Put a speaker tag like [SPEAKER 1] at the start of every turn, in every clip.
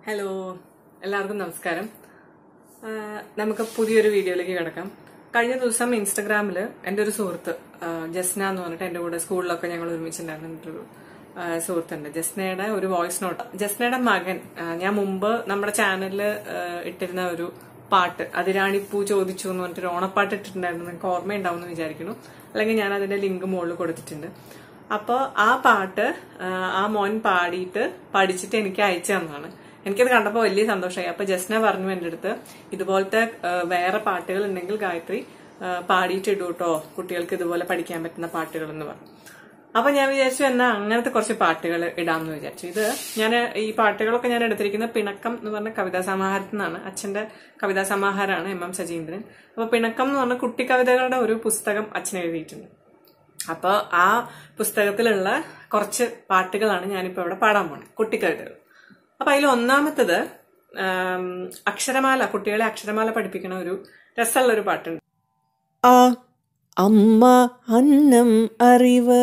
[SPEAKER 1] hello എല്ലാവർക്കും നമസ്കാരം ആ, നമുക്ക് പുതിയൊരു വീഡിയോയിലേക്ക് കിടക്കാം കഴിഞ്ഞ ദിവസം ഇൻസ്റ്റഗ്രാമിൽ എൻ്റെ ഒരു സുഹൃത്ത് ആ, ജസ്ന എന്ന് പറഞ്ഞിട്ട് എൻ്റെ കൂടെ സ്കൂളിലൊക്കെ ഞങ്ങൾ ഒരുമിച്ചുണ്ടായിരുന്ന എൻ്റെ ഒരു ആ, സുഹൃത്തുണ്ട് ജസ്നയുടെ ഒരു വോയിസ് നോട്ട് ജസ്നയുടെ മകൻ ആ, ഞാൻ മുമ്പ് നമ്മുടെ ചാനലിൽ ഇട്ടിരുന്ന ഒരു പാട്ട് അതിരാണിപ്പൂ ചോദിച്ചു എന്ന് പറഞ്ഞിട്ട് ഒരു ഓണപ്പാട്ട് ഇട്ടിട്ടുണ്ടായിരുന്നു നിങ്ങൾക്ക് ഓർമ്മയുണ്ടാവും എന്ന് വിചാരിക്കുന്നു അല്ലെങ്കിൽ ഞാൻ അതിന്റെ ലിങ്ക് മുകളിൽ കൊടുത്തിട്ടുണ്ട് അപ്പോൾ ആ പാട്ട് ആ, ആ മോൻ പാടിയിട്ട് പഠിച്ചിട്ട് എനിക്ക് അയച്ചു തന്നതാണ് എനിക്കത് കണ്ടപ്പോൾ വലിയ സന്തോഷമായി അപ്പൊ ജസ്ന പറഞ്ഞു എൻ്റെ അടുത്ത് ഇതുപോലത്തെ ആ, വേറെ പാട്ടുകൾ ഉണ്ടെങ്കിൽ ഗായത്രി ആ, പാടിയിട്ട് ഇടൂ കേട്ടോ കുട്ടികൾക്ക് ഇതുപോലെ പഠിക്കാൻ പറ്റുന്ന പാട്ടുകൾ എന്ന് പറഞ്ഞു അപ്പൊ ഞാൻ വിചാരിച്ചു എന്നാ അങ്ങനത്തെ കുറച്ച് പാട്ടുകൾ ഇടാമെന്ന് വിചാരിച്ചു ഇത് ഞാൻ ഈ പാട്ടുകളൊക്കെ ഞാൻ എടുത്തിരിക്കുന്ന പിണക്കം എന്ന് പറഞ്ഞ കവിതാ സമാഹാരത്തിൽ നിന്നാണ് അച്ഛന്റെ കവിതാ സമാഹാരമാണ് എം എം സജീന്ദ്രൻ അപ്പൊ പിണക്കം എന്ന് പറഞ്ഞ കുട്ടി കവിതകളുടെ ഒരു പുസ്തകം അച്ഛൻ എഴുതിയിട്ടുണ്ട് അപ്പോൾ ആ പുസ്തകത്തിലുള്ള കുറച്ച് പാട്ടുകളാണ് ഞാനിപ്പോൾ ഇവിടെ പാടാൻ പോണത് കുട്ടിക്കവിതകൾ അപ്പൊ അതിൽ ഒന്നാമത്തത് ആം, അക്ഷരമാല കുട്ടികളെ അക്ഷരമാല പഠിപ്പിക്കുന്ന ഒരു രസമുള്ള ഒരു പാട്ടുണ്ട്
[SPEAKER 2] ആ അമ്മ അന്നം അറിവ്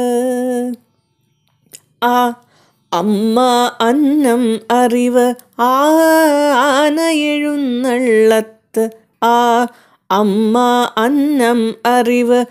[SPEAKER 2] ആ അമ്മ അന്നം അറിവ് ആനയെഴുന്നള്ളത്ത് ആ അമ്മ അന്നം അറിവ്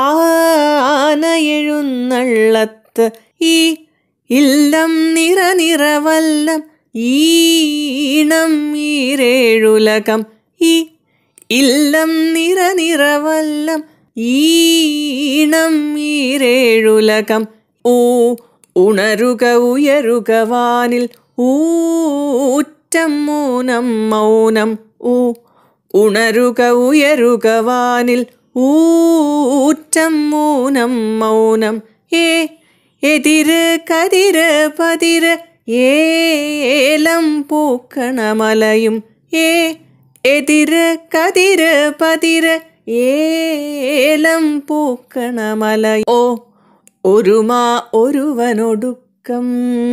[SPEAKER 2] ആനയെഴുന്നള്ളത്ത് ഈ ഇല്ലം നിറ നിറവല്ലം ഈണം ഈരേഴുലകം ഈ ഇല്ലം നിറ നിറവല്ലം ഈണം ഈരേഴുലകം ഊ ഉണരുക ഉയരുക വാനിൽ ഊറ്റം മൂനം മൗനം ഊ ഉണരുക ഉയരുക വാനിൽ ഊറ്റം മൂനം മൗനം ഏ എതിര് കതിര് പതിര് ഏലം പൂക്കണമലയും ഏ എതിര് കതിര് പതിര് ഏലം പൂക്കണമല ഓ ഒരുമാ ഒരുവനൊടുക്കം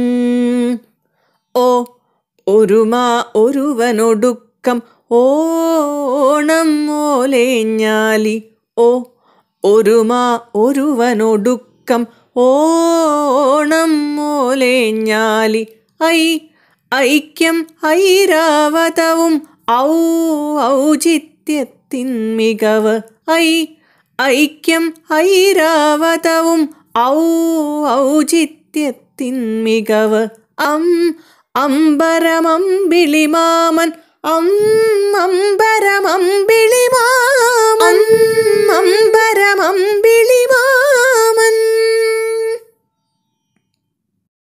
[SPEAKER 2] ഓ ഒരുമാ ഒരുവനൊടുക്കം ഓണം ഓലേഞ്ഞാലി ഓ ഒരുമാ ഒരുവനൊടുക്കം ഓണം ഓലേഞ്ഞാലി ഐ ഐക്യം ഐരാവതവും ഔ ഔചിത്യത്തിൻ മികവ് ഐ ഐക്യം ഐരാവതവും ഔ ഔചിത്യത്തിൻ മികവ് അം അമ്പരമമ്പിളിമാമൻ അം അമ്പരമമ്പിളിമാമൻ അമ്പരമമ്പിളിമാമൻ